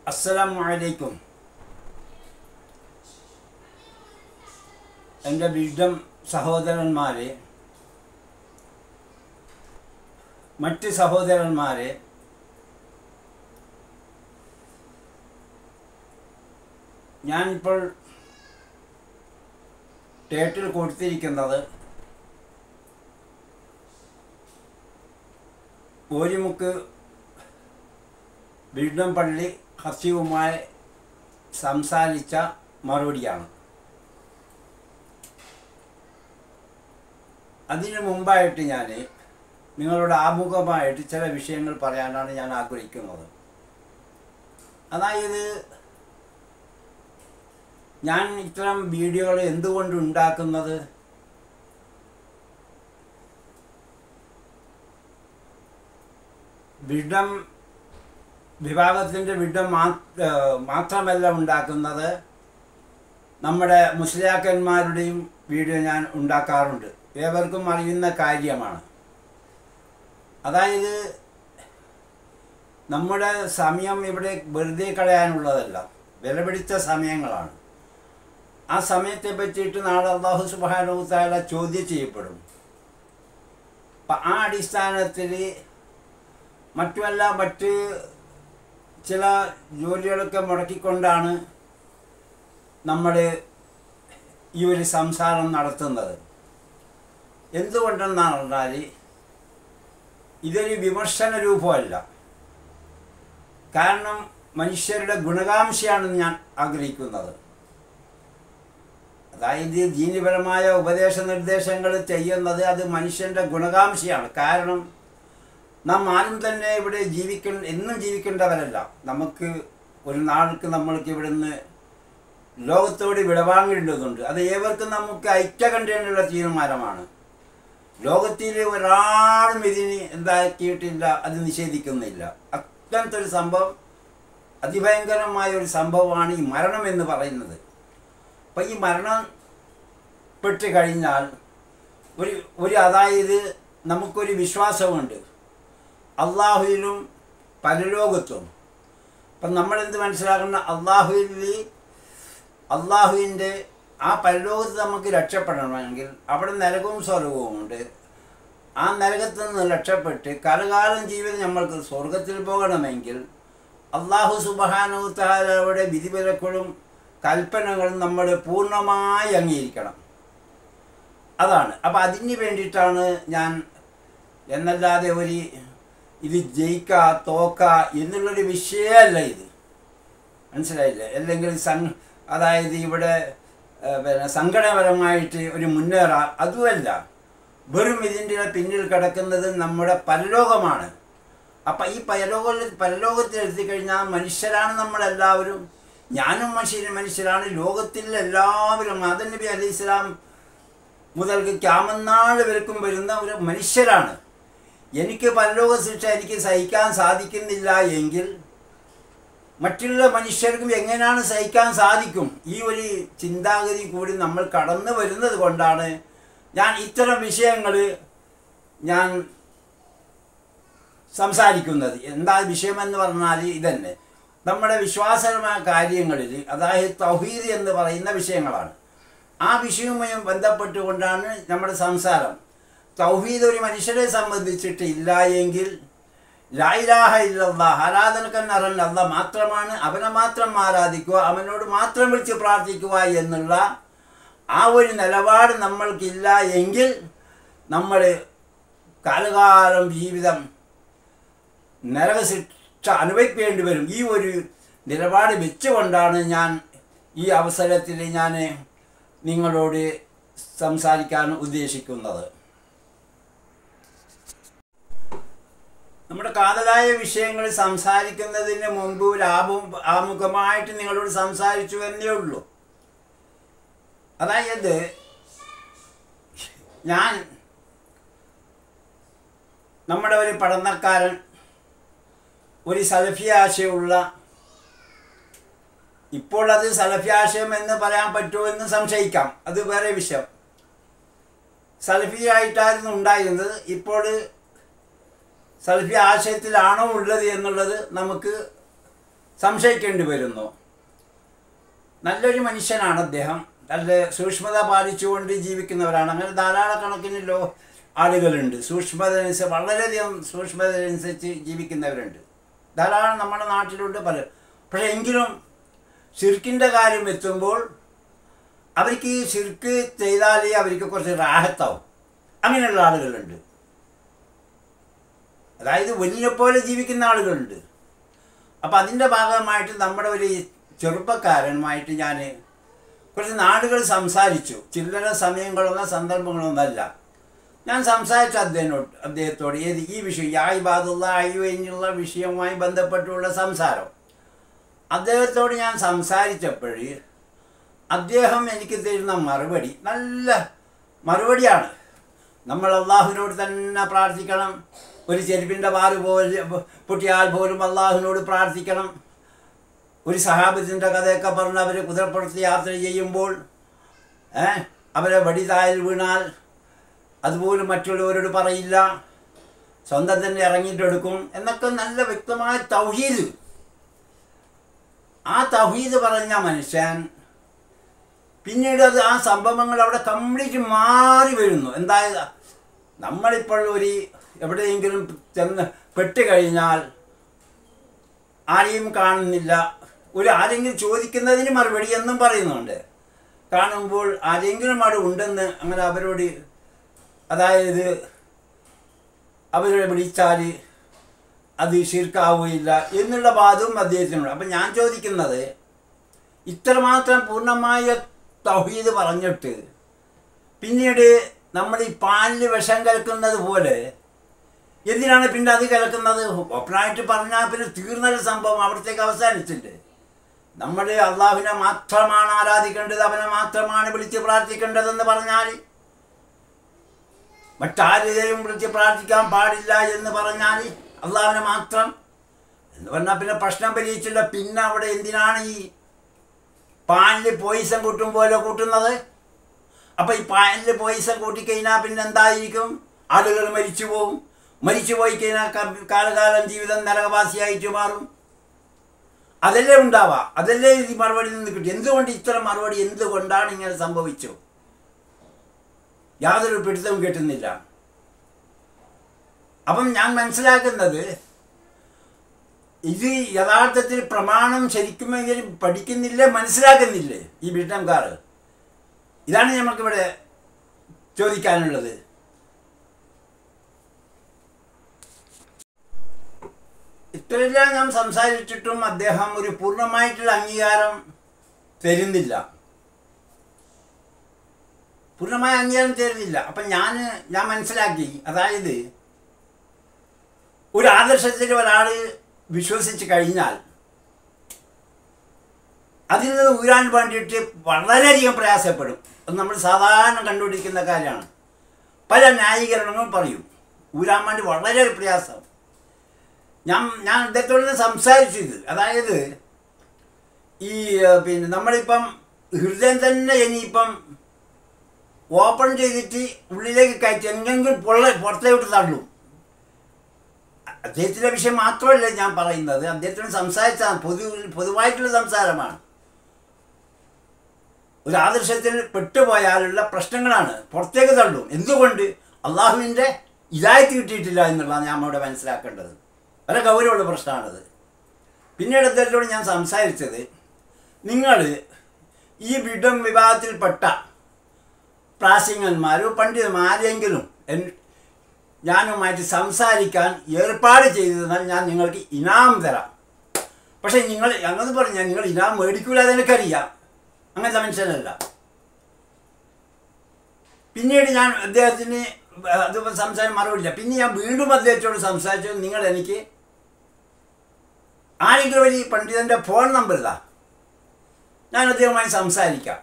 അസ്സലാമു അലൈക്കും എൻ്റെ വിഡം സഹോദരന്മാരെ മറ്റ് സഹോദരന്മാരെ ഞാനിപ്പോൾ ടേറ്റിൽ കൊടുത്തിരിക്കുന്നത് ഓരിമുക്ക് ബിൽഡം പള്ളി ഹസീവുമായി സംസാരിച്ച മറുപടിയാണ് അതിനു മുമ്പായിട്ട് ഞാൻ നിങ്ങളോട് ആമുഖമായിട്ട് ചില വിഷയങ്ങൾ പറയാനാണ് ഞാൻ ആഗ്രഹിക്കുന്നത് അതായത് ഞാൻ ഇത്തരം വീഡിയോകൾ എന്തുകൊണ്ട് ഉണ്ടാക്കുന്നത് വിഡം വിഭാഗത്തിൻ്റെ വിഡം മാ മാത്രമല്ല ഉണ്ടാക്കുന്നത് നമ്മുടെ മുസ്ലിയാക്കന്മാരുടെയും വീഡിയോ ഞാൻ ഉണ്ടാക്കാറുണ്ട് ഏവർക്കും അറിയുന്ന കാര്യമാണ് അതായത് നമ്മുടെ സമയം ഇവിടെ വെറുതെ കളയാനുള്ളതല്ല വിലപിടിച്ച സമയങ്ങളാണ് ആ സമയത്തെ പറ്റിയിട്ട് നാളെ അള്ളാഹു സുബാനുത്താല ചോദ്യം ചെയ്യപ്പെടും അപ്പം ആ അടിസ്ഥാനത്തിൽ മറ്റുമല്ല മറ്റ് ചില ജോലികളൊക്കെ മുടക്കിക്കൊണ്ടാണ് നമ്മൾ ഈ ഒരു സംസാരം നടത്തുന്നത് എന്തുകൊണ്ടെന്നാണ് പറഞ്ഞാൽ ഇതൊരു വിമർശന രൂപമല്ല കാരണം മനുഷ്യരുടെ ഗുണകാംക്ഷയാണ് ഞാൻ ആഗ്രഹിക്കുന്നത് അതായത് ദീനപരമായ ഉപദേശ നിർദ്ദേശങ്ങൾ ചെയ്യുന്നത് അത് മനുഷ്യൻ്റെ ഗുണകാംക്ഷയാണ് കാരണം നാം ആരും തന്നെ ഇവിടെ ജീവിക്ക എന്നും ജീവിക്കേണ്ടവരല്ല നമുക്ക് ഒരു നാൾക്ക് നമ്മൾക്ക് ഇവിടുന്ന് ലോകത്തോട് വിടവാങ്ങേണ്ടതുണ്ട് അത് ഏവർക്കും നമുക്ക് ഐക്യകണ്ഠേനുള്ള തീരുമാനമാണ് ലോകത്തിൽ ഒരാളും ഇതിന് എന്താക്കിയിട്ടില്ല അത് നിഷേധിക്കുന്നില്ല അത്യന്ത ഒരു സംഭവം അതിഭയങ്കരമായ ഒരു സംഭവമാണ് ഈ മരണം എന്ന് പറയുന്നത് അപ്പം ഈ മരണപ്പെട്ട് കഴിഞ്ഞാൽ ഒരു ഒരു അതായത് നമുക്കൊരു വിശ്വാസമുണ്ട് അള്ളാഹുവിലും പരലോകത്തും അപ്പം നമ്മളെന്ത് മനസ്സിലാക്കുന്ന അള്ളാഹുവിൽ അള്ളാഹുവിൻ്റെ ആ പരലോകത്ത് നമുക്ക് രക്ഷപ്പെടണമെങ്കിൽ അവിടെ നരകവും സ്വർഗവും ഉണ്ട് ആ നരകത്തിൽ നിന്ന് രക്ഷപ്പെട്ട് കലകാലം ജീവിതം നമ്മൾക്ക് സ്വർഗത്തിൽ പോകണമെങ്കിൽ അള്ളാഹു സുബാനുത്താലയുടെ വിധിവിലക്കുകളും കൽപ്പനകളും നമ്മൾ പൂർണ്ണമായി അംഗീകരിക്കണം അതാണ് അപ്പം അതിന് വേണ്ടിയിട്ടാണ് ഞാൻ എന്നല്ലാതെ ഒരു ഇത് ജയിക്ക തോക്ക എന്നുള്ളൊരു വിഷയമല്ല ഇത് മനസ്സിലായില്ലേ അല്ലെങ്കിൽ സം അതായത് ഇവിടെ പിന്നെ സങ്കടപരമായിട്ട് ഒരു മുന്നേറാം അതുമല്ല വെറും ഇതിൻ്റെ പിന്നിൽ കിടക്കുന്നത് നമ്മുടെ പരലോകമാണ് അപ്പം ഈ പരലോക പരലോകത്തിൽ എത്തിക്കഴിഞ്ഞാൽ മനുഷ്യരാണ് നമ്മളെല്ലാവരും ഞാനും മനുഷ്യരും മനുഷ്യരാണ് ലോകത്തിൽ എല്ലാവരും ആദം നബി അലി ഇസ്ലാം മുതൽക്ക് ക്യാമന്നാൾ വരക്കും വരുന്ന ഒരു മനുഷ്യരാണ് എനിക്ക് പരലോക ശിക്ഷ എനിക്ക് സഹിക്കാൻ സാധിക്കുന്നില്ല എങ്കിൽ മറ്റുള്ള മനുഷ്യർക്കും എങ്ങനെയാണ് സഹിക്കാൻ സാധിക്കും ഈ ഒരു ചിന്താഗതി കൂടി നമ്മൾ കടന്നു വരുന്നത് കൊണ്ടാണ് ഞാൻ ഇത്തരം വിഷയങ്ങൾ ഞാൻ സംസാരിക്കുന്നത് എന്താ വിഷയമെന്ന് പറഞ്ഞാൽ ഇതന്നെ നമ്മുടെ വിശ്വാസപരമായ കാര്യങ്ങളിൽ അതായത് തൗഹീദ് എന്ന് പറയുന്ന വിഷയങ്ങളാണ് ആ വിഷയവുമായി ബന്ധപ്പെട്ടുകൊണ്ടാണ് നമ്മുടെ സംസാരം തൗഹീദ് ഒരു മനുഷ്യരെ സംബന്ധിച്ചിട്ട് ഇല്ല എങ്കിൽ ലായിലാഹ ഇല്ലല്ല ആരാധനക്കൻ അറൻ അല്ല മാത്രമാണ് അവനെ മാത്രം ആരാധിക്കുക അവനോട് മാത്രം വിളിച്ച് പ്രാർത്ഥിക്കുക എന്നുള്ള ആ ഒരു നിലപാട് നമ്മൾക്കില്ല എങ്കിൽ നമ്മൾ കാലകാലം ജീവിതം നരകശിക്ഷ അനുഭവിക്കേണ്ടി വരും ഈ ഒരു നിലപാട് വെച്ചുകൊണ്ടാണ് ഞാൻ ഈ അവസരത്തിൽ ഞാൻ നിങ്ങളോട് സംസാരിക്കാൻ ഉദ്ദേശിക്കുന്നത് നമ്മുടെ കാതലായ വിഷയങ്ങൾ സംസാരിക്കുന്നതിന് മുമ്പ് ഒരു ആമുഖ ആമുഖമായിട്ട് നിങ്ങളോട് സംസാരിച്ചു എന്നേ ഉള്ളൂ അതായത് ഞാൻ നമ്മുടെ ഒരു പഠനക്കാരൻ ഒരു സലഫിയാശയുള്ള ഇപ്പോൾ അത് സലഫിയാശയം എന്ന് പറയാൻ പറ്റുമോ എന്ന് സംശയിക്കാം അത് വേറെ വിഷയം സലഫിയായിട്ടായിരുന്നു ഉണ്ടായിരുന്നത് ഇപ്പോൾ സൽഫി ആശയത്തിലാണോ ഉള്ളത് എന്നുള്ളത് നമുക്ക് സംശയിക്കേണ്ടി വരുന്നു നല്ലൊരു മനുഷ്യനാണ് അദ്ദേഹം നല്ല സൂക്ഷ്മത പാലിച്ചുകൊണ്ട് ജീവിക്കുന്നവരാണ് അങ്ങനെ ധാരാളക്കണക്കിന് ലോ ആളുകളുണ്ട് സൂക്ഷ്മത അനുസരിച്ച് വളരെയധികം സൂക്ഷ്മത അനുസരിച്ച് ജീവിക്കുന്നവരുണ്ട് ധാരാളം നമ്മുടെ നാട്ടിലുണ്ട് പല പക്ഷേ എങ്കിലും ഷിർക്കിൻ്റെ കാര്യം എത്തുമ്പോൾ അവർക്ക് ഈ ഷിർക്ക് ചെയ്താലേ അവർക്ക് കുറച്ച് റാഹത്താവും അങ്ങനെയുള്ള ആളുകളുണ്ട് അതായത് വലിയ പോലെ ജീവിക്കുന്ന ആളുകളുണ്ട് അപ്പം അതിൻ്റെ ഭാഗമായിട്ട് നമ്മുടെ ഒരു ചെറുപ്പക്കാരനുമായിട്ട് ഞാൻ കുറച്ച് നാടുകൾ സംസാരിച്ചു ചില്ലറ സമയങ്ങളൊന്നും സന്ദർഭങ്ങളൊന്നല്ല ഞാൻ സംസാരിച്ച അദ്ദേഹനോട് അദ്ദേഹത്തോട് ഏത് ഈ വിഷയം യായ് ബാദുള്ള അയ്യോ എന്നുള്ള വിഷയവുമായി ബന്ധപ്പെട്ടുള്ള സംസാരം അദ്ദേഹത്തോട് ഞാൻ സംസാരിച്ചപ്പോഴ് അദ്ദേഹം എനിക്ക് തരുന്ന മറുപടി നല്ല മറുപടിയാണ് നമ്മൾ അള്ളാഹുവിനോട് തന്നെ പ്രാർത്ഥിക്കണം ഒരു ചെരുപ്പിൻ്റെ വാറ് പോലെ പൊട്ടിയാൽ പോലും അള്ളാഹുവിനോട് പ്രാർത്ഥിക്കണം ഒരു സഹാബത്തിൻ്റെ കഥയൊക്കെ പറഞ്ഞ് അവർ കുതിരപ്പുറത്ത് യാത്ര ചെയ്യുമ്പോൾ ഏ അവരെ വടിതായിൽ വീണാൽ അതുപോലും മറ്റുള്ളവരോട് പറയില്ല സ്വന്തം തന്നെ ഇറങ്ങിയിട്ടെടുക്കും എന്നൊക്കെ നല്ല വ്യക്തമായ തൗഹീദ് ആ തൗഹീദ് പറഞ്ഞ മനുഷ്യൻ പിന്നീട് അത് ആ സംഭവങ്ങൾ അവിടെ കംപ്ലീറ്റ് മാറി വരുന്നു എന്തായത് നമ്മളിപ്പോൾ ഒരു എവിടെയെങ്കിലും ചെന്ന് പെട്ട് കഴിഞ്ഞാൽ ആരെയും കാണുന്നില്ല ഒരു ആരെങ്കിലും ചോദിക്കുന്നതിന് മറുപടി എന്നും പറയുന്നുണ്ട് കാണുമ്പോൾ ആരെങ്കിലും അവിടെ ഉണ്ടെന്ന് അങ്ങനെ അവരോട് അതായത് അവരെ വിളിച്ചാൽ അത് ശീർക്കാവുകയില്ല എന്നുള്ള വാദവും അദ്ദേഹത്തിനുണ്ട് അപ്പം ഞാൻ ചോദിക്കുന്നത് ഇത്രമാത്രം പൂർണ്ണമായ തൗഹീദ് പറഞ്ഞിട്ട് പിന്നീട് നമ്മൾ ഈ പാലിൽ വിഷം കലക്കുന്നത് പോലെ എന്തിനാണ് പിന്നെ അത് കലക്കുന്നത് ഓപ്പണായിട്ട് പറഞ്ഞാൽ പിന്നെ തീർന്നൊരു സംഭവം അവിടത്തേക്ക് അവസാനിച്ചിട്ട് നമ്മൾ അള്ളാഹുവിനെ മാത്രമാണ് ആരാധിക്കേണ്ടത് അവനെ മാത്രമാണ് വിളിച്ച് പ്രാർത്ഥിക്കേണ്ടതെന്ന് പറഞ്ഞാൽ മറ്റാരെയും വിളിച്ച് പ്രാർത്ഥിക്കാൻ പാടില്ല എന്ന് പറഞ്ഞാൽ അള്ളാഹുവിനെ മാത്രം എന്ന് പറഞ്ഞാൽ പിന്നെ പ്രശ്നം പരിഹരിച്ചില്ല പിന്നെ അവിടെ എന്തിനാണ് ഈ പാലിൽ പോയിസം കൂട്ടും പോലെ കൂട്ടുന്നത് അപ്പം ഈ പാലിൽ പോയിസം കൂട്ടിക്കഴിഞ്ഞാൽ പിന്നെ എന്തായിരിക്കും ആളുകൾ മരിച്ചു പോകും മരിച്ചു പോയി കഴിഞ്ഞാൽ ക- കാലകാലം ജീവിതം നരകവാസിയായിട്ട് മാറും അതല്ലേ ഉണ്ടാവാ അതല്ലേ ഈ മറുപടി നിന്ന് കിട്ടി എന്തുകൊണ്ട് ഇത്തരം മറുപടി എന്തുകൊണ്ടാണ് ഇങ്ങനെ സംഭവിച്ചു യാതൊരു പിടുത്തവും കിട്ടുന്നില്ല അപ്പം ഞാൻ മനസ്സിലാക്കുന്നത് ഇത് യഥാർത്ഥത്തിൽ പ്രമാണം ശരിക്കുമെങ്കിലും പഠിക്കുന്നില്ലേ മനസ്സിലാക്കുന്നില്ലേ ഈ ബ്രിട്ടൻകാർ ഇതാണ് നമുക്കിവിടെ ചോദിക്കാനുള്ളത് ഇത്രയെല്ലാം ഞാൻ സംസാരിച്ചിട്ടും അദ്ദേഹം ഒരു പൂർണ്ണമായിട്ടുള്ള അംഗീകാരം തരുന്നില്ല പൂർണ്ണമായ അംഗീകാരം തരുന്നില്ല അപ്പം ഞാൻ ഞാൻ മനസ്സിലാക്കി അതായത് ഒരു ആദർശത്തിൽ ഒരാൾ വിശ്വസിച്ച് കഴിഞ്ഞാൽ അതിൽ നിന്ന് ഊരാൻ വേണ്ടിയിട്ട് വളരെയധികം പ്രയാസപ്പെടും അത് നമ്മൾ സാധാരണ കണ്ടുപിടിക്കുന്ന കാര്യമാണ് പല ന്യായീകരണങ്ങളും പറയും ഊരാൻ വേണ്ടി വളരെ പ്രയാസം ഞാൻ ഞാൻ അദ്ദേഹത്തോട് സംസാരിച്ചു ഇത് അതായത് ഈ ഏഹ്, പിന്നെ നമ്മളിപ്പം ഹൃദയം തന്നെ ഇനിയിപ്പം ഓപ്പൺ ചെയ്തിട്ട് ഉള്ളിലേക്ക് കയറ്റി എങ്ങെങ്കിലും പൊള്ള പുറത്തേക്ക് തള്ളും അദ്ദേഹത്തിൻ്റെ വിഷയം മാത്രമല്ല ഞാൻ പറയുന്നത് അദ്ദേഹത്തിന് സംസാരിച്ച പൊതു പൊതുവായിട്ടുള്ള സംസാരമാണ് ഒരു ആദർശത്തിൽ പെട്ടുപോയാലുള്ള പ്രശ്നങ്ങളാണ് പുറത്തേക്ക് തള്ളും എന്തുകൊണ്ട് അള്ളാഹുവിൻ്റെ ഇതായിട്ട് കിട്ടിയിട്ടില്ല എന്നുള്ളതാണ് ഞാൻ അവിടെ മനസ്സിലാക്കേണ്ടത് വളരെ ഗൗരവമുള്ള പ്രശ്നമാണത് പിന്നീട് അദ്ദേഹത്തോട് ഞാൻ സംസാരിച്ചത് നിങ്ങൾ ഈ വിഡം വിഭാഗത്തിൽപ്പെട്ട പ്രാസംഗന്മാരോ പണ്ഡിതന്മാരെങ്കിലും എൻ ഞാനുമായിട്ട് സംസാരിക്കാൻ ഏർപ്പാട് ചെയ്തു തന്നാൽ ഞാൻ നിങ്ങൾക്ക് ഇനാം തരാം പക്ഷേ നിങ്ങൾ അങ്ങനെ പറഞ്ഞാൽ നിങ്ങൾ ഇനാം മേടിക്കൂല അതെനിക്കറിയാം അങ്ങനത്തെ മനുഷ്യനല്ല പിന്നീട് ഞാൻ അദ്ദേഹത്തിന് അത് സംസാരം മറുപടിയില്ല പിന്നെ ഞാൻ വീണ്ടും അദ്ദേഹത്തോട് സംസാരിച്ചു നിങ്ങൾ എനിക്ക് ആരെങ്കിലും ഒരു പണ്ഡിതൻ്റെ ഫോൺ നമ്പർ ഇതാ ഞാൻ അദ്ദേഹവുമായി സംസാരിക്കാം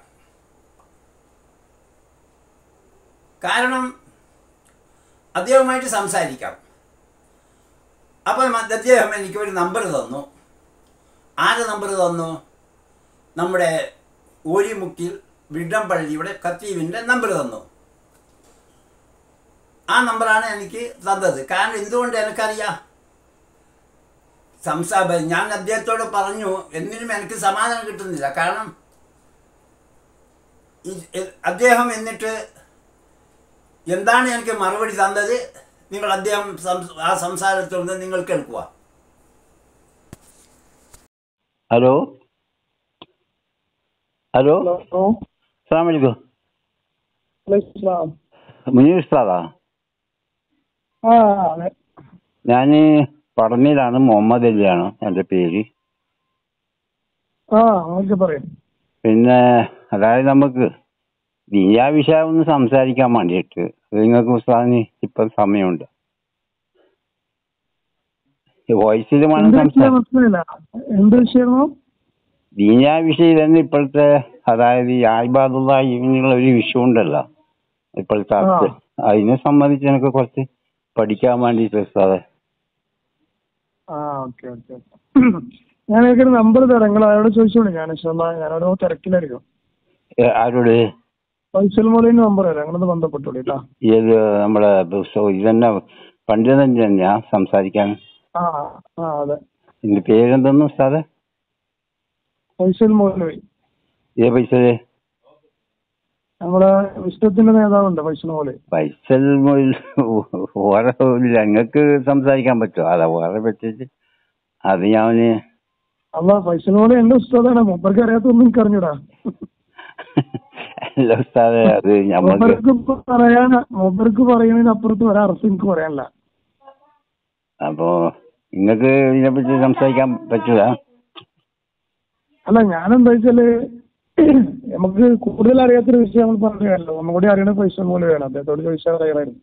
കാരണം അദ്ദേഹവുമായിട്ട് സംസാരിക്കാം അപ്പം അദ്ദേഹം എനിക്ക് ഒരു നമ്പർ തന്നു ആര് നമ്പർ തന്നു നമ്മുടെ ഓരിമുക്കിൽ വിഡംപള്ളിയുടെ ഖത്തീബിൻ്റെ നമ്പർ തന്നു ആ നമ്പറാണ് എനിക്ക് തന്നത് കാരണം എന്തുകൊണ്ട് എനിക്കറിയാം സംസാ ഞാൻ അദ്ദേഹത്തോട് പറഞ്ഞു എന്നിനും എനിക്ക് സമാധാനം കിട്ടുന്നില്ല കാരണം ഈ- എ- അദ്ദേഹം എന്നിട്ട് എന്താണ് എനിക്ക് മറുപടി തന്നത് നിങ്ങൾ അദ്ദേഹം സംസ്- ആ സംസാരത്തിൽ നിന്ന് നിങ്ങൾ കേൾക്കുക ഹലോ ഹലോ ഹലോ അസ്സാം വലൈക്കും വലൈക്കുസ്സലാം. മുനീർ ഉസ്താദാ ആ അതെ ഞാൻ പടന്നിലാണ് മുഹമ്മദ് അലിയാണ് എൻ്റെ പേര് ആ ഓക്കെ പറയും പിന്നെ അതായത് നമുക്ക് ദീയാ വിഷയം ഒന്ന് സംസാരിക്കാൻ വേണ്ടിയിട്ട് നിങ്ങൾക്ക് ഉസ്താദിന് ഇപ്പം സമയമുണ്ട് വോയിസിൽ വേണം എന്ത് വിഷയം സംസാരിക്കാം മനസ്സിലായില്ല എന്ത് വിഷയമായിരുന്നു ദീനിയാ വിഷയം തന്നെ ഇപ്പോഴത്തെ അതായത് ഈ ആയിബാദുള്ള ഇങ്ങനെയുള്ള ഒരു വിഷയം ഉണ്ടല്ലോ ഇപ്പോഴത്തെ ആ. അത് അതിനെ സംബന്ധിച്ച് എനിക്ക് കുറച്ച് പഠിക്കാൻ വേണ്ടിയിട്ട് ഉസ്താദെ ആ ഓക്കെ ഓക്കെ ഞാൻ എനിക്കൊരു നമ്പർ തരാം നിങ്ങൾ അയാളോട് ചോദിച്ചോളൂ ഞാൻ ഇൻഷാല്ലാ ഞാൻ ഓരോ തിരക്കിലായിരിക്കും ഏ, ആരോട് ഫൈസൽ മോളിന് നമ്പർ തരാം നിങ്ങളത് ബന്ധപ്പെട്ടോളൂ കേട്ടോ ഏത് നമ്മളെ പുസ്തകം ഇത് തന്നെ പണ്ഡിതൻ തന്നെയാ സംസാരിക്കാൻ ആ ആ അതെ ഇതിന്റെ പേരെന്തെന്ന് ഉസ്താദെ ഫൈസൽ മൗലവി ഏ പൈസല് നമ്മളെ വിശ്വത്തിന്റെ നേതാവുണ്ട് ഫൈസൽ മൗലവി പൈസൽ മൊയിൽ വേറെ ഇല്ല നിങ്ങൾക്ക് സംസാരിക്കാൻ പറ്റുമോ അതാ വേറെ പറ്റിച്ച് അത് ഞാൻ അല്ല ഫൈസൽ മൗലവി എന്റെ ഉസ്താദാണ് മൂപ്പർക്ക് അറിയാത്തൊന്നും എനിക്ക് അറിഞ്ഞൂടാ അല്ല ഉസ്താദെ അത് ഞമ്മക്ക് മൂപ്പർക്ക് പറയാൻ മൂപ്പർക്ക് പറയുന്നതിന് അപ്പുറത്ത് ഒരർത്ഥം എനിക്ക് പറയാനില്ല അപ്പോ നിങ്ങൾക്ക് ഇതിനെപ്പറ്റി സംസാരിക്കാൻ പറ്റൂല അല്ല ഞാനെന്താ വെച്ചാല് നമുക്ക് കൂടുതൽ അറിയാത്തൊരു വിഷയം നമ്മൾ പറഞ്ഞു കാര്യമല്ലോ ഒന്നുകൂടി അറിയണ പൈസ മൂലം വേണം അദ്ദേഹത്തോട് ചോദിച്ചാൽ അറിയണമായിരുന്നു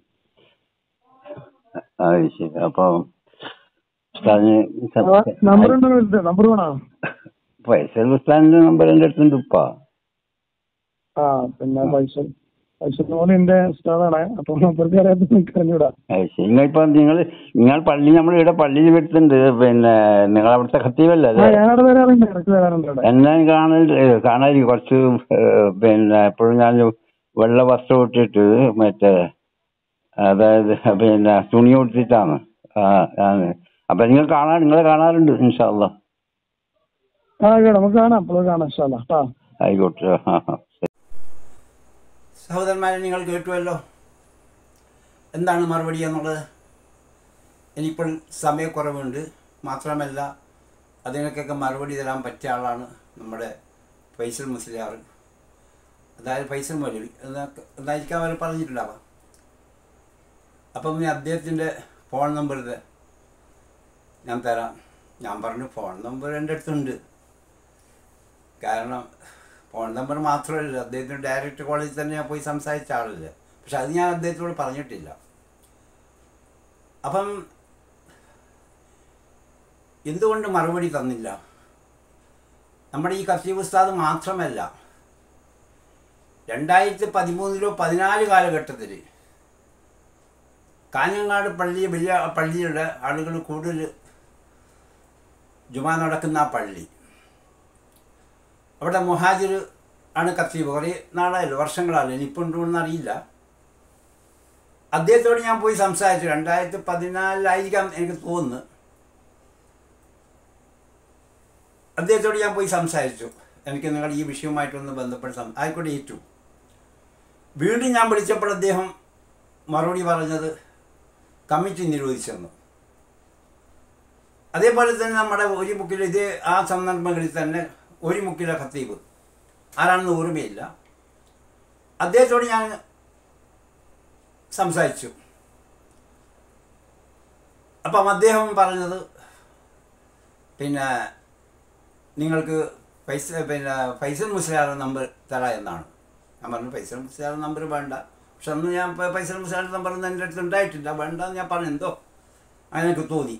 അത് ശരി അപ്പൊ ഉസ്താദിന് നമ്പർ ഉണ്ടോ നമ്പർ വേണോ ഫൈസൽ ഉസ്താദിന്റെ നമ്പർ എൻ്റെ അടുത്തുണ്ട് ഉപ്പാ ആ പിന്നെ പൈസ പൈസ പോലെ എന്റെ ഉസ്താദാണ് അപ്പൊ മൂപ്പർക്ക് അറിയാത്ത എനിക്ക് അറിഞ്ഞൂടാ അത് ശരി നിങ്ങളിപ്പോ നിങ്ങൾ നിങ്ങൾ പള്ളി നമ്മൾ ഇവിടെ പള്ളിയിൽ വരുത്തുണ്ട് പിന്നെ നിങ്ങൾ അവിടുത്തെ ഖത്തീവല്ലേ ആ അല്ലേ ഞാനവിടെ വരാറുണ്ട് ഇടയ്ക്ക് വരാറുണ്ട് അവിടെ എന്നെ കാണൽ കാണാതിരിക്കും കുറച്ച് ഏഹ്, പിന്നെ എപ്പോഴും ഞാൻ വെള്ള വസ്ത്രം ഇട്ടിട്ട് മറ്റേ അതായത് പിന്നെ തുണി കൊടുത്തിട്ടാണ് ആ ആണ് അപ്പൊ നിങ്ങൾ കാണാൻ നിങ്ങളെ കാണാറുണ്ട് ഇൻഷാല്ല ആ കേട്ടോ നമുക്ക് കാണാം അപ്പോൾ കാണാം ഇഷ്ടമല്ല ആ ആയിക്കോട്ടെ ആ, ആ. സഹോദരന്മാരെ നിങ്ങൾ കേട്ടുവല്ലോ എന്താണ് മറുപടി എന്നുള്ളത് ഇനിയിപ്പോൾ സമയക്കുറവുണ്ട് മാത്രമല്ല അതിനൊക്കെ മറുപടി തരാൻ പറ്റിയ ആളാണ് നമ്മുടെ ഫൈസൽ മുസ്ലിയാർ അതായത് ഫൈസൽ മൗലവി എന്നൊക്കെ എന്നായിരിക്കും അവർ പറഞ്ഞിട്ടുണ്ടാവാം അപ്പം ഇനി അദ്ദേഹത്തിൻ്റെ ഫോൺ നമ്പർ ഇത് ഞാൻ തരാം ഞാൻ പറഞ്ഞു ഫോൺ നമ്പർ എൻ്റെ അടുത്തുണ്ട് കാരണം ഫോൺ നമ്പർ മാത്രമല്ല അദ്ദേഹത്തിന് ഡയറക്റ്റ് കോളേജിൽ തന്നെ ഞാൻ പോയി സംസാരിച്ച ആളില്ല പക്ഷെ അത് ഞാൻ അദ്ദേഹത്തോട് പറഞ്ഞിട്ടില്ല അപ്പം എന്തുകൊണ്ട് മറുപടി തന്നില്ല നമ്മുടെ ഈ കസീബ് ഉസ്താദ് മാത്രമല്ല രണ്ടായിരത്തി പതിമൂന്നിലോ പതിനാല് കാലഘട്ടത്തിൽ കാഞ്ഞങ്ങാട് പള്ളി വലിയ പള്ളിയുടെ ആളുകൾ കൂടുതൽ ജുമാ നടക്കുന്ന ആ പള്ളി അവിടെ മുഹാജിർ ആണ് കത്തീബ് കുറേ നാളായല്ലോ വർഷങ്ങളായല്ലോ ഇനിയിപ്പോൾ ഉണ്ടോയെന്ന് അറിയില്ല അദ്ദേഹത്തോട് ഞാൻ പോയി സംസാരിച്ചു രണ്ടായിരത്തി പതിനാലിലായിരിക്കാം എനിക്ക് തോന്നുന്നു അദ്ദേഹത്തോട് ഞാൻ പോയി സംസാരിച്ചു എനിക്ക് നിങ്ങൾ ഈ വിഷയവുമായിട്ടൊന്ന് ബന്ധപ്പെട്ട് സം ആയിക്കോട്ടെ ഏറ്റു വീണ്ടും ഞാൻ വിളിച്ചപ്പോൾ അദ്ദേഹം മറുപടി പറഞ്ഞത് കമ്മിറ്റി നിരോധിച്ചെന്നു അതേപോലെ തന്നെ നമ്മുടെ ഒരു മുക്കിൽ ഇതേ ആ സന്ദർഭങ്ങളിൽ തന്നെ ഒരു മുക്കിലെ ഖത്തീബ് ആരാണെന്ന് ഓർമ്മയില്ല അദ്ദേഹത്തോട് ഞാൻ സംസാരിച്ചു അപ്പം അദ്ദേഹം പറഞ്ഞത് പിന്നെ നിങ്ങൾക്ക് പൈസ പിന്നെ ഫൈസൽ മുസ്ലിയാർ നമ്പർ തരാം എന്നാണ് ഞാൻ പറഞ്ഞു ഫൈസൽ മുസ്ലിയാർ നമ്പർ വേണ്ട പക്ഷെ അന്ന് ഞാൻ പ- ഫൈസൽ മുസ്ലിയാർ നമ്പർ ഒന്നും എൻ്റെ അടുത്ത് ഉണ്ടായിട്ടില്ല വേണ്ട എന്ന് ഞാൻ പറഞ്ഞു എന്തോ അങ്ങനെ എനിക്ക് തോന്നി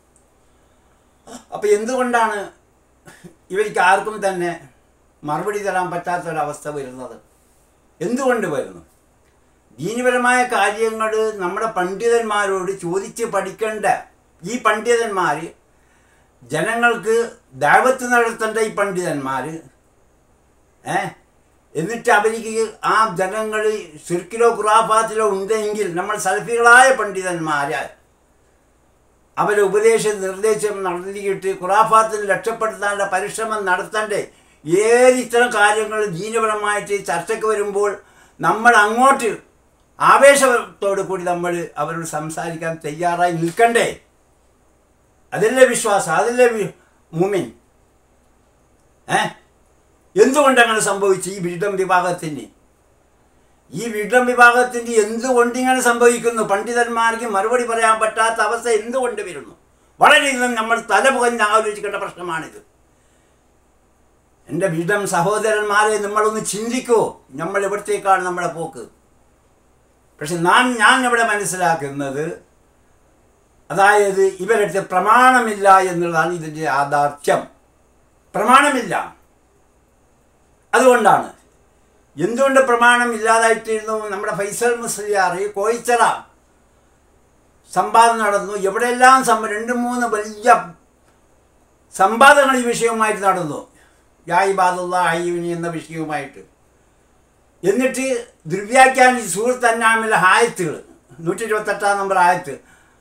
അപ്പം എന്തുകൊണ്ടാണ് ഇവർക്ക് ആർക്കും തന്നെ മറുപടി തരാൻ പറ്റാത്തൊരവസ്ഥ വരുന്നത് എന്തുകൊണ്ട് വരുന്നു ദീനപരമായ കാര്യങ്ങൾ നമ്മുടെ പണ്ഡിതന്മാരോട് ചോദിച്ച് പഠിക്കേണ്ട ഈ പണ്ഡിതന്മാർ ജനങ്ങൾക്ക് ദാവത്ത് നടത്തേണ്ട ഈ പണ്ഡിതന്മാർ ഏ എന്നിട്ട് അവർക്ക് ആ ജനങ്ങൾ ശിർക്കിലോ ഖുറാഫാത്തിലോ ഉണ്ടെങ്കിൽ നമ്മൾ സൽഫികളായ പണ്ഡിതന്മാരെ അവരെ ഉപദേശ നിർദ്ദേശം നടത്തിയിട്ട് ഖുറാഫാത്തിന് രക്ഷപ്പെടുത്താനുള്ള പരിശ്രമം നടത്തണ്ടേ ഏത് ഇത്തരം കാര്യങ്ങൾ ദീനപരമായിട്ട് ചർച്ചയ്ക്ക് വരുമ്പോൾ നമ്മൾ അങ്ങോട്ട് ആവേശത്തോടു കൂടി നമ്മൾ അവരോട് സംസാരിക്കാൻ തയ്യാറായി നിൽക്കണ്ടേ അതല്ലേ വിശ്വാസം അതല്ലേ വി- മുമിൻ ഏ എന്തുകൊണ്ട് അങ്ങനെ സംഭവിച്ചു ഈ വിഡം വിഭാഗത്തിന് ഈ വിഡം വിഭാഗത്തിന് എന്തുകൊണ്ട് ഇങ്ങനെ സംഭവിക്കുന്നു പണ്ഡിതന്മാർക്ക് മറുപടി പറയാൻ പറ്റാത്ത അവസ്ഥ എന്തുകൊണ്ട് വരുന്നു വളരെയധികം നമ്മൾ തലപുകഞ്ഞ് ആലോചിക്കേണ്ട പ്രശ്നമാണിത് എൻ്റെ വിഡം സഹോദരന്മാരെ നമ്മളൊന്ന് ചിന്തിക്കൂ നമ്മൾ എവിടത്തേക്കാണ് നമ്മുടെ പോക്ക് പക്ഷെ ഞാൻ ഞാൻ ഇവിടെ മനസ്സിലാക്കുന്നത് അതായത് ഇവരടുത്ത് പ്രമാണമില്ല എന്നുള്ളതാണ് ഇതിൻ്റെ യാഥാർത്ഥ്യം പ്രമാണമില്ല അതുകൊണ്ടാണ് എന്തുകൊണ്ട് പ്രമാണം ഇല്ലാതായിട്ടിരുന്നു നമ്മുടെ ഫൈസൽ മുസ്ലിയാർ കോയിച്ചറ സംവാദം നടന്നു എവിടെയെല്ലാം സം രണ്ട് മൂന്ന് വലിയ സംവാദങ്ങൾ ഈ വിഷയവുമായിട്ട് നടന്നു യായിബാദുള്ള അയ്യൂനി എന്ന വിഷയവുമായിട്ട് എന്നിട്ട് ദുർവ്യാഖ്യാനി സൂറത്ത് അന്നാമിലെ ആയത്തുകൾ നൂറ്റി ഇരുപത്തെട്ടാം നമ്പർ ആയത്ത്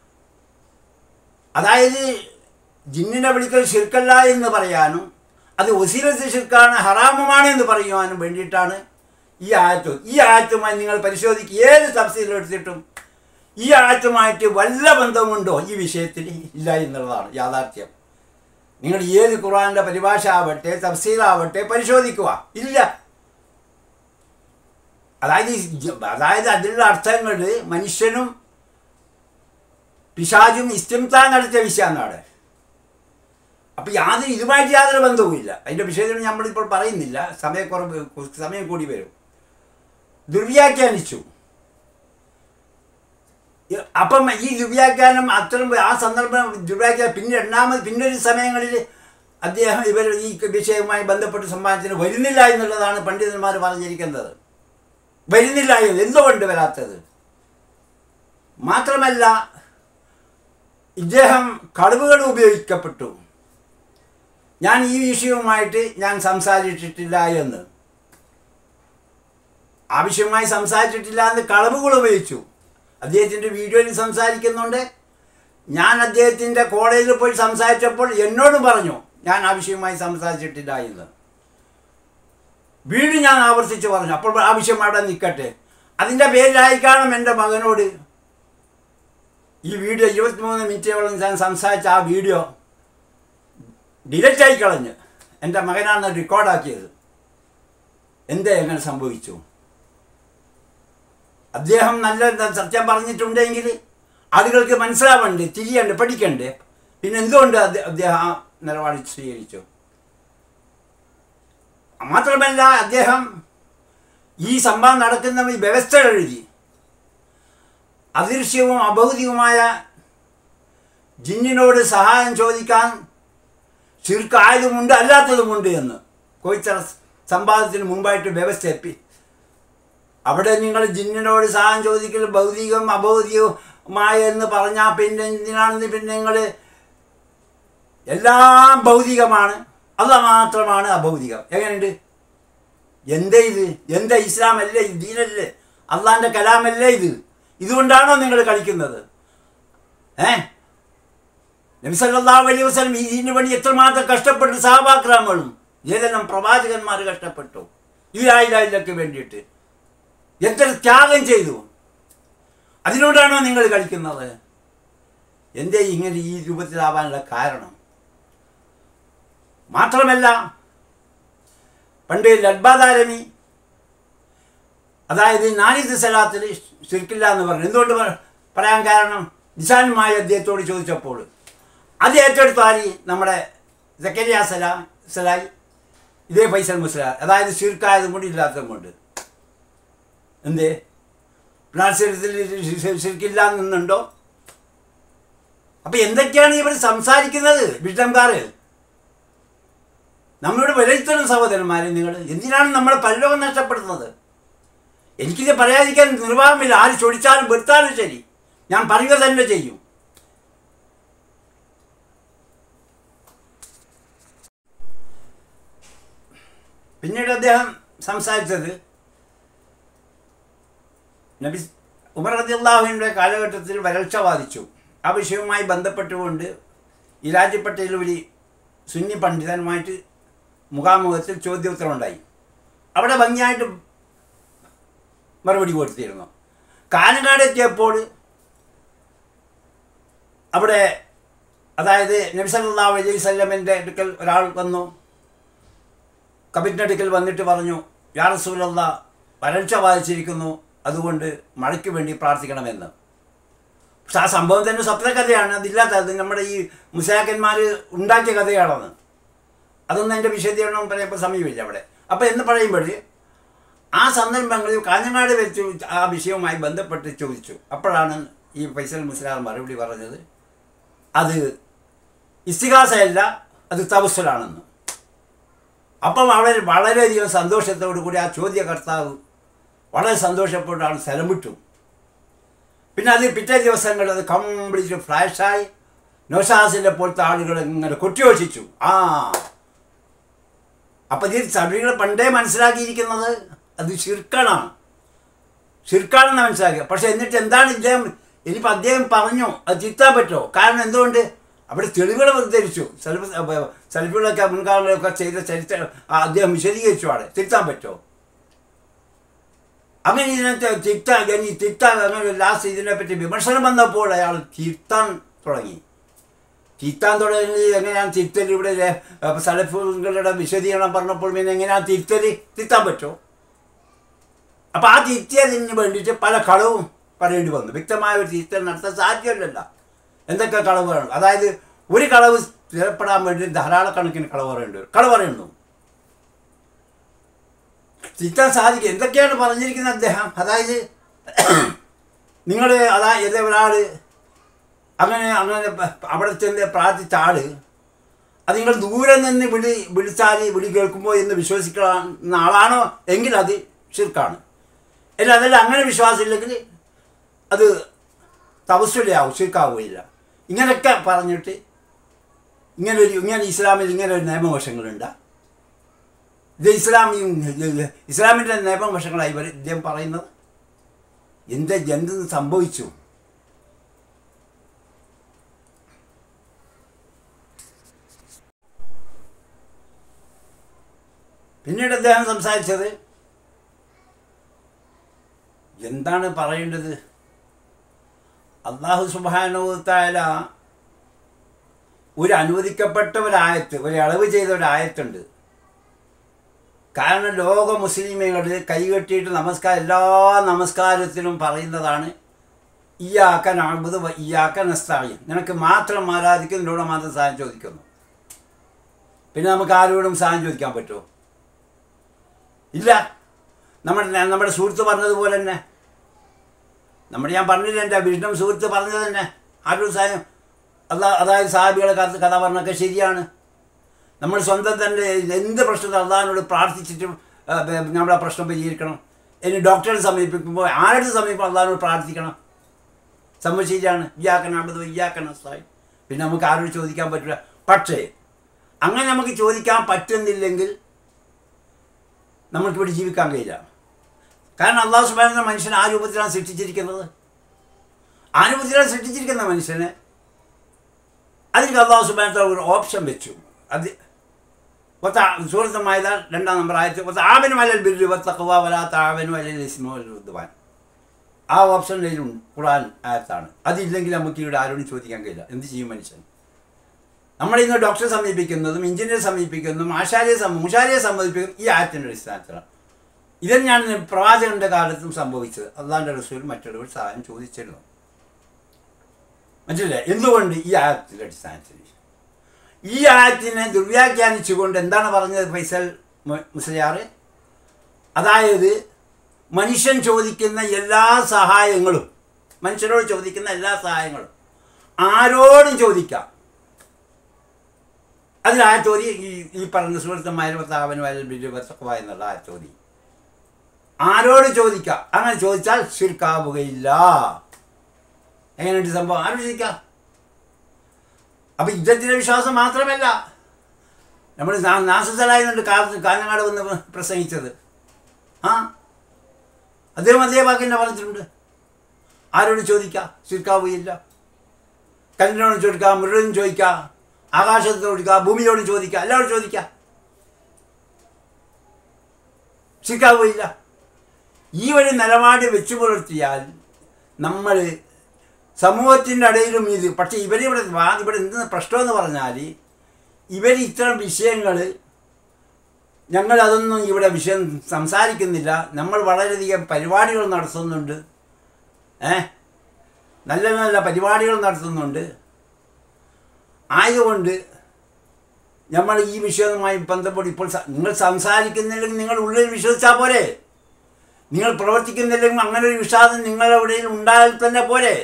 അതായത് ജിന്നിനെ വിളിക്കൽ ശിർക്കല്ല എന്ന് പറയാനും അത് ഒസീലത്ത് ശിർക്കാണ് ഹറാമുമാണ് എന്ന് പറയുവാനും വേണ്ടിയിട്ടാണ് ഈ ആയത്ത് ഈ ആയത്തുമായി നിങ്ങൾ പരിശോധിക്കുക ഏത് തഫ്സീലെടുത്തിട്ടും ഈ ആയത്തുമായിട്ട് വല്ല ബന്ധമുണ്ടോ ഈ വിഷയത്തിൽ ഇല്ല എന്നുള്ളതാണ് യാഥാർത്ഥ്യം നിങ്ങൾ ഏത് ഖുറാൻ്റെ പരിഭാഷ ആവട്ടെ തഫ്സീലാവട്ടെ പരിശോധിക്കുക ഇല്ല അതായത് ഈ ജ- അതായത് അതിലുള്ള അർത്ഥങ്ങൾ മനുഷ്യനും പിശാചും ഇസ്തിംതാൻ നടത്തിയ വിഷയമാണ് അപ്പം യാതൊരു ഇതുമായിട്ട് യാതൊരു ബന്ധവുമില്ല അതിൻ്റെ വിഷയത്തിൽ നമ്മളിപ്പോൾ പറയുന്നില്ല സമയക്കുറവ് സമയം കൂടി വരും ദുർവ്യാഖ്യാനിച്ചു ഇ- അപ്പം ഈ ദുർവ്യാഖ്യാനം അത്തരം ആ സന്ദർഭം ദുർവ്യാഖ്യാനം പിന്നെ രണ്ടാമത് പിന്നൊരു സമയങ്ങളിൽ അദ്ദേഹം ഇവർ ഈ വിഷയവുമായി ബന്ധപ്പെട്ട് സമ്മാനത്തിന് വരുന്നില്ല എന്നുള്ളതാണ് പണ്ഡിതന്മാർ പറഞ്ഞിരിക്കുന്നത് വരുന്നില്ല എന്ന് എന്തുകൊണ്ട് വരാത്തത് മാത്രമല്ല ഇദ്ദേഹം കളവുകൾ ഉപയോഗിക്കപ്പെട്ടു ഞാൻ ഈ വിഷയവുമായിട്ട് ഞാൻ സംസാരിച്ചിട്ടില്ല എന്ന് ആവശ്യമായി സംസാരിച്ചിട്ടില്ല എന്ന് കളവുകൾ ഉപയോഗിച്ചു അദ്ദേഹത്തിൻ്റെ വീഡിയോയിൽ സംസാരിക്കുന്നുണ്ട് ഞാൻ അദ്ദേഹത്തിൻ്റെ കോളേജിൽ പോയി സംസാരിച്ചപ്പോൾ എന്നോട് പറഞ്ഞു ഞാൻ ആവശ്യമായി സംസാരിച്ചിട്ടില്ല എന്ന് വീണ്ടും ഞാൻ ആവർത്തിച്ച് പറഞ്ഞു അപ്പോൾ ആവശ്യം അവിടെ നിൽക്കട്ടെ അതിൻ്റെ പേരിലായിക്കാണും എൻ്റെ മകനോട് ഈ വീഡിയോ ഇരുപത്തിമൂന്ന് മിനിറ്റോളം ഞാൻ സംസാരിച്ച ആ വീഡിയോ ഡിലറ്റ് ആയി കളഞ്ഞ് എൻ്റെ മകനാണ് റെക്കോർഡാക്കിയത് എന്തേ എങ്ങനെ സംഭവിച്ചു അദ്ദേഹം നല്ല സത്യം പറഞ്ഞിട്ടുണ്ടെങ്കിൽ ആളുകൾക്ക് മനസ്സിലാവണ്ടേ തിരിയണ്ടേ പഠിക്കണ്ടേ പിന്നെ എന്തുകൊണ്ട് അദ്ദേ- അദ്ദേഹം ആ നിലപാട് സ്വീകരിച്ചു മാത്രമല്ല അദ്ദേഹം ഈ സംഭവം നടക്കുന്ന ഈ വ്യവസ്ഥ എഴുതി അദൃശ്യവും അഭൗതികവുമായ ജിന്നിനോട് സഹായം ചോദിക്കാൻ ചുരുക്കായതുമുണ്ട് അല്ലാത്തതുമുണ്ട് എന്ന് കോയിച്ചറ സംവാദത്തിന് മുമ്പായിട്ട് വ്യവസ്ഥ എപ്പി അവിടെ നിങ്ങൾ ജിന്നിനോട് സഹായം ചോദിക്കൽ ഭൗതികം അഭൗതികവുമായ എന്ന് പറഞ്ഞാൽ പിന്നെ എന്തിനാണെന്ന് പിന്നെ നിങ്ങൾ എല്ലാം ഭൗതികമാണ് അത് മാത്രമാണ് അഭൗതികം എങ്ങനെയുണ്ട് എന്തേ ഇത് എന്താ ഇസ്ലാം അല്ലേ ഇത് ദീനല്ലേ അള്ളാൻ്റെ കലാമല്ലേ ഇത് ഇതുകൊണ്ടാണോ നിങ്ങൾ കളിക്കുന്നത് ഏ നബി സല്ലല്ലാഹു അലൈഹി വസല്ലം ഈ ദീനിന് വേണ്ടി എത്രമാത്രം കഷ്ടപ്പെട്ടു സഹാബാക്രാമങ്ങളും ഏതെല്ലാം പ്രവാചകന്മാർ കഷ്ടപ്പെട്ടു ഈ ആയിരക്ക് വേണ്ടിയിട്ട് എത്ര ത്യാഗം ചെയ്തു അതിനോടാണോ നിങ്ങൾ കളിക്കുന്നത് എന്തേ ഇങ്ങനെ ഈ രൂപത്തിലാവാനുള്ള കാരണം മാത്രമല്ല പണ്ട് ലഡ്ബാദാരമി അതായത് നാനിത് സലാത്തിൽ ശരിക്കില്ല എന്ന് പറഞ്ഞു എന്തുകൊണ്ട് പറ- പറയാൻ കാരണം നിസാനുമായ അദ്ദേഹത്തോട് ചോദിച്ചപ്പോൾ അത് ഏറ്റെടുത്ത ആര് നമ്മുടെ സക്കരിയ സലാം സലായി ഇതേ ഫൈസൽ മുസ്ലാം അതായത് ശിർക്കായതും കൊണ്ട് ഇല്ലാത്തതും കൊണ്ട് എന്തേ പ്ലാസ്റ്റികത്തിൽ ശരിക്കില്ല എന്നുണ്ടോ അപ്പൊ എന്തൊക്കെയാണ് ഇവർ സംസാരിക്കുന്നത് വിഷംകാർ നമ്മളോട് വിലയിരുത്തണം സഹോദരന്മാരെ നിങ്ങൾ എന്തിനാണ് നമ്മളെ പരലോകം നഷ്ടപ്പെടുന്നത് എനിക്കിത് പറയാതിരിക്കാൻ നിർവാഹമില്ല ആര് ചൊടിച്ചാലും വെറുത്താലും ശരി ഞാൻ പറയുക തന്നെ ചെയ്യും പിന്നീട് അദ്ദേഹം സംസാരിച്ചത് നബി ഉമർ റദിയുള്ളാഹുവിൻ്റെ കാലഘട്ടത്തിൽ വരൾച്ച ബാധിച്ചു ആ വിഷയവുമായി ബന്ധപ്പെട്ടുകൊണ്ട് ഇരാജ്യപ്പെട്ടയിൽ ഒരു സുന്നി പണ്ഡിതനുമായിട്ട് മുഖാമുഖത്തിൽ ചോദ്യോത്തരമുണ്ടായി അവിടെ ഭംഗിയായിട്ട് മറുപടി കൊടുത്തിരുന്നു കാനങ്ങാട് എത്തിയപ്പോൾ അവിടെ അതായത് നബിസല്ലാ അലൈഹി സ്വല്ലമിൻ്റെ അടുക്കൽ ഒരാൾ വന്നു കബിൻ്റെ അടുക്കൽ വന്നിട്ട് പറഞ്ഞു യാ റസൂലല്ല വരൾച്ച ബാധിച്ചിരിക്കുന്നു അതുകൊണ്ട് മഴയ്ക്ക് വേണ്ടി പ്രാർത്ഥിക്കണമെന്ന് പക്ഷെ ആ സംഭവം തന്നെ സ്വപ്നകഥയാണ് അതില്ലാത്ത അത് നമ്മുടെ ഈ മുസാക്കന്മാർ ഉണ്ടാക്കിയ കഥയാണെന്ന് അതൊന്നും എൻ്റെ വിശദീകരണം പറയുമ്പോൾ സമയമില്ല അവിടെ അപ്പോൾ എന്ന് പറയുമ്പോൾ ആ സന്ദർഭങ്ങളിൽ കാഞ്ഞങ്ങാട് വെച്ച് ആ വിഷയവുമായി ബന്ധപ്പെട്ട് ചോദിച്ചു അപ്പോഴാണ് ഈ ഫൈസൽ മുസ്ലാം മറുപടി പറഞ്ഞത് അത് ഇസ്തിഹാസയല്ല അത് തപസ്സലാണെന്ന് അപ്പം അവർ വളരെയധികം സന്തോഷത്തോടു കൂടി ആ ചോദ്യകർത്താവ് വളരെ സന്തോഷപ്പെട്ടാണ് സ്ഥലം വിട്ടു പിന്നെ അത് പിറ്റേ ദിവസങ്ങളിൽ അത് കംപ്ലീറ്റ് ഫ്ലാഷായി നോഷാസിൻ്റെ പോലത്തെ ആളുകൾ ഇങ്ങനെ കൊട്ടിയോഷിച്ചു ആ അപ്പം ഇത് സഭകൾ പണ്ടേ മനസ്സിലാക്കിയിരിക്കുന്നത് അത് ഷിർക്കാണാണ് ഷിർക്കാണെന്ന് മനസ്സിലാക്കിയത് പക്ഷെ എന്നിട്ട് എന്താണ് ഇദ്ദേഹം ഇനിയിപ്പോൾ അദ്ദേഹം പറഞ്ഞു അത് തിരുത്താൻ പറ്റുമോ കാരണം എന്തുകൊണ്ട് അവിടെ തെളിവുകൾ ഉദ്ധരിച്ചു സെൽഫ് സെൽഫികളൊക്കെ മുൻകാലങ്ങളൊക്കെ ചെയ്ത ചരിത്രം ആ അദ്ദേഹം വിശദീകരിച്ചു അവിടെ തിരുത്താൻ പറ്റുമോ അങ്ങനെ ഇതിനകത്ത് തിരുത്താൻ ഇനി തിരുത്താൻ അങ്ങനെ ലാസ്റ്റ് ഇതിനെപ്പറ്റി വിമർശനം വന്നപ്പോൾ അയാൾ തിരുത്താൻ തുടങ്ങി തിരുത്താൻ തുടങ്ങി എങ്ങനെയാണ് തിരുത്തൽ ഇവിടെ സലഫുകളുടെ വിശദീകരണം പറഞ്ഞപ്പോൾ പിന്നെ എങ്ങനെയാണ് തിരുത്തൽ തിരുത്താൻ പറ്റുമോ അപ്പം ആ തിരുത്തിയതിന് വേണ്ടിയിട്ട് പല കളവും പറയേണ്ടി വന്നു വ്യക്തമായ ഒരു തിരുത്തൽ നടത്താൻ സാധ്യമല്ലല്ലോ എന്തൊക്കെ കളവുകൾ അതായത് ഒരു കളവ് സ്ഥിരപ്പെടാൻ വേണ്ടി ധാരാളക്കണക്കിന് കളവ് പറയേണ്ടി വരും കളവ് പറയുന്നു തിരുത്താൻ സാധിക്കും എന്തൊക്കെയാണ് പറഞ്ഞിരിക്കുന്നത് അദ്ദേഹം അതായത് നിങ്ങൾ അതായത് ഒരാൾ അങ്ങനെ അങ്ങനെ അവിടെ ചെന്ന് പ്രാർത്ഥിച്ച ആള് അത് നിങ്ങൾ ദൂരെ നിന്ന് വിളി വിളിച്ചാൽ വിളി കേൾക്കുമ്പോൾ എന്ന് വിശ്വസിക്കുന്ന ആളാണോ എങ്കിൽ അത് ഷിർക്കാണ് അല്ല അതല്ല അങ്ങനെ വിശ്വാസമില്ലെങ്കിൽ അത് തപസ്വലയാവും ഷിർക്കാവുകയില്ല ഇങ്ങനെയൊക്കെ പറഞ്ഞിട്ട് ഇങ്ങനെ ഒരു ഇങ്ങനെ ഇസ്ലാമിൽ ഇങ്ങനെ ഒരു നിയമവശങ്ങളുണ്ട് ഇത് ഇസ്ലാം ഇസ്ലാമിൻ്റെ നിയമവശങ്ങളായി ഇവർ ഇദ്ദേഹം പറയുന്നത് എന്ത് എന്ത് സംഭവിച്ചു പിന്നീട് അദ്ദേഹം സംസാരിച്ചത് എന്താണ് പറയേണ്ടത് അള്ളാഹു സുബാനുത്തായ ഒരു അനുവദിക്കപ്പെട്ട ഒരായത്ത് ഒരു അളവ് ചെയ്ത ഒരായത്തുണ്ട് കാരണം ലോക മുസ്ലിമുകൾ കൈകെട്ടിയിട്ട് നമസ്കാരം എല്ലാ നമസ്കാരത്തിലും പറയുന്നതാണ് ഇയാക്കൻ അഴുത് ഇയാക്കൻ നസ്തായി നിനക്ക് മാത്രം ആരാധിക്കുന്നതിലൂടെ മാത്രം സഹായം ചോദിക്കുന്നു പിന്നെ നമുക്ക് ആരോടും സഹായം ചോദിക്കാൻ പറ്റുമോ ഇല്ല നമ്മുടെ നമ്മുടെ സുഹൃത്ത് പറഞ്ഞതുപോലെ തന്നെ നമ്മുടെ ഞാൻ പറഞ്ഞില്ല എൻ്റെ വിഷ്ണു സുഹൃത്ത് പറഞ്ഞത് തന്നെ ആരോടും സഹായം അതാ അതായത് സാഹിബികളെ കഥ കഥ പറഞ്ഞൊക്കെ ശരിയാണ് നമ്മൾ സ്വന്തം തന്നെ എന്ത് പ്രശ്നത്തിൽ അള്ളാഹിനോട് പ്രാർത്ഥിച്ചിട്ടും ആ, ബ- നമ്മുടെ പ്രശ്നം പരിഹരിക്കണം ഇനി ഡോക്ടറെ സമീപിക്കുമ്പോൾ ആരുടെ സമീപം അള്ളാഹിനോട് പ്രാർത്ഥിക്കണം സംഭവം ശരിയാണ് ഇയാക്കൻ അബദ്ധ ഇയാക്കൻ അസ്തായി പിന്നെ നമുക്ക് ആരോട് ചോദിക്കാൻ പറ്റില്ല പക്ഷേ അങ്ങനെ നമുക്ക് ചോദിക്കാൻ പറ്റുന്നില്ലെങ്കിൽ നമുക്ക് ഇവിടെ ജീവിക്കാൻ കഴിയില്ല കാരണം അള്ളാഹു സുബാന മനുഷ്യനെ ആ രൂപത്തിലാണ് സൃഷ്ടിച്ചിരിക്കുന്നത് ആ രൂപത്തിലാണ് സൃഷ്ടിച്ചിരിക്കുന്ന മനുഷ്യനെ അതിൽ അള്ളാഹു സുബാന ഒരു ഓപ്ഷൻ വെച്ചു അത് ഒത്ത സൂറത്ത് മൈത രണ്ടാം നമ്പർ ആയത്ത് ഒത്ത ആവനും അല്ലൽ ബില്ലു വത്തഖവ വലാത്ത ആവനും അല്ലൽ ഇസ്മു വൽ ഉദ്വാൻ ആ ഓപ്ഷനിലും ഖുറാൻ ആയത്താണ് അതില്ലെങ്കിൽ നമുക്ക് ഇവിടെ ആരോടും ചോദിക്കാൻ കഴിയില്ല എന്ത് ചെയ്യും മനുഷ്യൻ നമ്മളിന്ന് ഡോക്ടറെ സമീപിക്കുന്നതും എഞ്ചിനീയറെ സമീപിക്കുന്നതും ആശാരിയെ സം മുഷാരിയെ സമീപിക്കുന്നതും ഈ ആയത്തിൻ്റെ അടിസ്ഥാനത്തിലാണ് ഇത് ഞാൻ പ്രവാചകന്റെ കാലത്തും സംഭവിച്ചത് അള്ളാൻ്റെ റസൂൽ മറ്റുള്ളവർ സഹായം ചോദിച്ചിരുന്നു മനസ്സിലെ എന്തുകൊണ്ട് ഈ ആയത്തിൻ്റെ അടിസ്ഥാനത്തിൽ ഈ ആയത്തിനെ ദുർവ്യാഖ്യാനിച്ചുകൊണ്ട് എന്താണ് പറഞ്ഞത് ഫൈസൽ മു- മുസ്ലിയാർ അതായത് മനുഷ്യൻ ചോദിക്കുന്ന എല്ലാ സഹായങ്ങളും മനുഷ്യരോട് ചോദിക്കുന്ന എല്ലാ സഹായങ്ങളും ആരോടും ചോദിക്കാം അതിൽ ആ ചോദ്യം ഈ ഈ പറഞ്ഞ സുഹൃത്തന്മാരും താവനും അല്ലെങ്കിൽ ബിജുബത്തക്കവ എന്നുള്ള ആ ചോദ്യം ആരോട് ചോദിക്കാം അങ്ങനെ ചോദിച്ചാൽ ശിർക്കാവുകയില്ല എങ്ങനെയുണ്ട് സംഭവം ആരോട് ചോദിക്കാം അപ്പൊ യുദ്ധത്തിൻ്റെ വിശ്വാസം മാത്രമല്ല നമ്മൾ നാസലായതുകൊണ്ട് കാഞ്ഞങ്ങാട് വന്ന് പ്രസംഗിച്ചത് ആ അദ്ദേഹം അതേ വാക്കിൻ്റെ പറഞ്ഞിട്ടുണ്ട് ആരോട് ചോദിക്കാം ശിർക്കാവുകയില്ല കല്ലിനോടും ചോദിക്കാം മുരുകനും ചോദിക്കാം ആകാശത്തോട് ചോദിക്കാം ഭൂമിയോടും ചോദിക്കാം എല്ലാവരും ചോദിക്കാം ശിക്കാവില്ല ഈ ഒരു നിലപാട് വെച്ചു പുലർത്തിയാൽ നമ്മൾ സമൂഹത്തിൻ്റെ ഇടയിലും ഇത് പക്ഷേ ഇവരിവിടെ വാ- ഇവിടെ എന്ത് പ്രശ്നമെന്ന് പറഞ്ഞാൽ ഇവർ ഇത്തരം വിഷയങ്ങൾ ഞങ്ങൾ അതൊന്നും ഇവിടെ വിഷയം സംസാരിക്കുന്നില്ല നമ്മൾ വളരെയധികം പരിപാടികൾ നടത്തുന്നുണ്ട് ഏ നല്ല നല്ല പരിപാടികൾ നടത്തുന്നുണ്ട് ആയതുകൊണ്ട് നമ്മൾ ഈ വിഷയവുമായി ബന്ധപ്പെട്ട് ഇപ്പോൾ സ- നിങ്ങൾ സംസാരിക്കുന്നില്ലെങ്കിൽ നിങ്ങൾ ഉള്ളിൽ വിശ്വസിച്ചാൽ പോരെ നിങ്ങൾ പ്രവർത്തിക്കുന്നില്ലെങ്കിൽ അങ്ങനെ ഒരു വിഷാദം നിങ്ങളുടെ ഇടയിൽ ഉണ്ടായാൽ തന്നെ പോരെ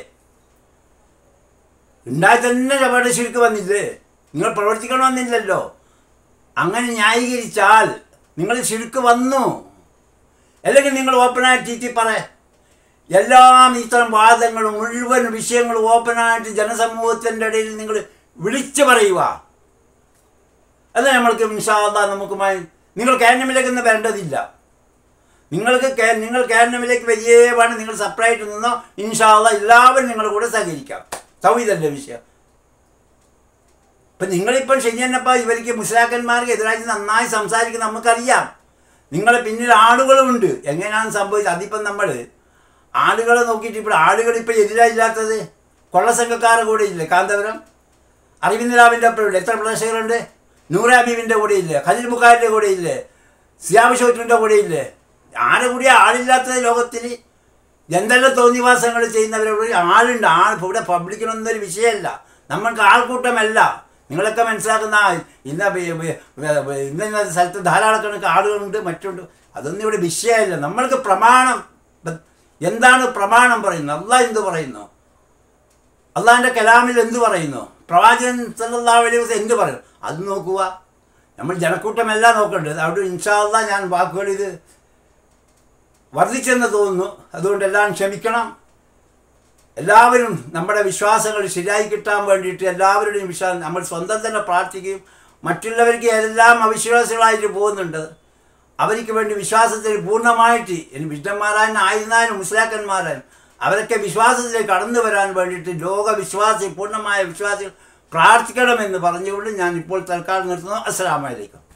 ഉണ്ടായി തന്നെ അവിടെ ശരിക്ക് വന്നില്ലേ നിങ്ങൾ പ്രവർത്തിക്കണമെന്നില്ലല്ലോ അങ്ങനെ ന്യായീകരിച്ചാൽ നിങ്ങൾ ശരിക്ക് വന്നു അല്ലെങ്കിൽ നിങ്ങൾ ഓപ്പണായിട്ട് ചീറ്റി പറ എല്ലാം ഇത്തരം വാദങ്ങളും മുഴുവൻ വിഷയങ്ങളും ഓപ്പണായിട്ട് ജനസമൂഹത്തിൻ്റെ ഇടയിൽ നിങ്ങൾ വിളിച്ചു പറയുക അത് നമ്മൾക്ക് ഇൻഷാല്ല നമുക്കുമായി നിങ്ങൾ കാരണമിലേക്ക് ഒന്നും വരേണ്ടതില്ല നിങ്ങൾക്ക് കേ- നിങ്ങൾ കാരണമിലേക്ക് വലിയവാണ് നിങ്ങൾ സെപ്പറേറ്റ് നിന്നോ ഇൻഷാല്ല എല്ലാവരും നിങ്ങളുടെ കൂടെ സഹകരിക്കാം സൗഹിതല്ലേ വിഷയം ഇപ്പം നിങ്ങളിപ്പോൾ ശരിയെന്നപ്പോൾ ഇവർക്ക് മുസ്ലാക്കന്മാർക്ക് എതിരായിട്ട് നന്നായി സംസാരിക്കുന്ന നമുക്കറിയാം നിങ്ങളെ പിന്നിൽ ആളുകളുമുണ്ട് എങ്ങനെയാണ് സംഭവിച്ചത് അതിപ്പം നമ്മൾ ആളുകളെ നോക്കിയിട്ട് ഇപ്പോൾ ആളുകൾ ഇപ്പോൾ എതിരായില്ലാത്തത് കൊള്ളസംഘക്കാരുടെ കൂടെ ഇല്ലേ കാന്തപുരം അരവിന്ദരാവിൻ്റെ ഒപ്പം എത്ര പ്രദേശങ്ങളുണ്ട് നൂറ് ഹബീബിൻ്റെ കൂടെ ഇല്ലേ ഖലീൽ ബുഖാരിൻ്റെ കൂടെ ഇല്ലേ സിയാബ് ഷോറ്റിൻ്റെ കൂടെ ഇല്ലേ ആരെ കൂടി ആളില്ലാത്തത് ലോകത്തിൽ എന്തെല്ലാം തോന്നിവാസങ്ങൾ ചെയ്യുന്നവരോട് ആളുണ്ട് ആൾ ഇവിടെ പബ്ലിക്കിനൊന്നും ഒരു വിഷയമല്ല നമ്മൾക്ക് ആൾക്കൂട്ടമല്ല നിങ്ങളൊക്കെ മനസ്സിലാക്കുന്ന ആ ഇന്ന ബി- ബി- ബി- ഇന്ന ഇന്ന സ്ഥലത്ത് ധാരാളം കണക്ക് ആളുകളുണ്ട് മറ്റുണ്ട് അതൊന്നും ഇവിടെ വിഷയമല്ല നമ്മൾക്ക് പ്രമാണം ബ- എന്താണ് പ്രമാണം പറയുന്നത് അള്ളാഹ് എന്ത് പറയുന്നു അള്ളാഹിൻ്റെ കലാമിൽ എന്ത് പറയുന്നു പ്രവാചകൻ സല്ലല്ലാഹു അലൈഹി വസല്ലം എന്ത് പറയുന്നു അത് നോക്കുക നമ്മൾ ജനക്കൂട്ടമല്ല നോക്കേണ്ടത് അവിടെ ഇൻഷാല്ല ഞാൻ വാക്കുകൾ ഇത് വർദ്ധിച്ചെന്ന് തോന്നുന്നു അതുകൊണ്ട് എല്ലാം ക്ഷമിക്കണം എല്ലാവരും നമ്മുടെ വിശ്വാസങ്ങൾ ശരിയായി കിട്ടാൻ വേണ്ടിയിട്ട് എല്ലാവരുടെയും വിശ്വാസം നമ്മൾ സ്വന്തം തന്നെ പ്രാർത്ഥിക്കുകയും മറ്റുള്ളവർക്ക് എല്ലാം അവിശ്വാസികളായിട്ട് പോകുന്നുണ്ട് അവർക്ക് വേണ്ടി വിശ്വാസത്തിൽ പൂർണ്ണമായിട്ട് ഇനി വിഷ്ണന്മാരായാലും ആയിരുന്നാലും മുസ്ലാക്കന്മാരായാലും അവരൊക്കെ വിശ്വാസത്തിലേക്ക് കടന്നു വരാൻ വേണ്ടിയിട്ട് ലോകവിശ്വാസി പൂർണ്ണമായ വിശ്വാസികൾ പ്രാർത്ഥിക്കണമെന്ന് പറഞ്ഞുകൊണ്ട് ഞാൻ ഇപ്പോൾ തൽക്കാലം നിർത്തുന്നു അസ്സലാമലൈക്കും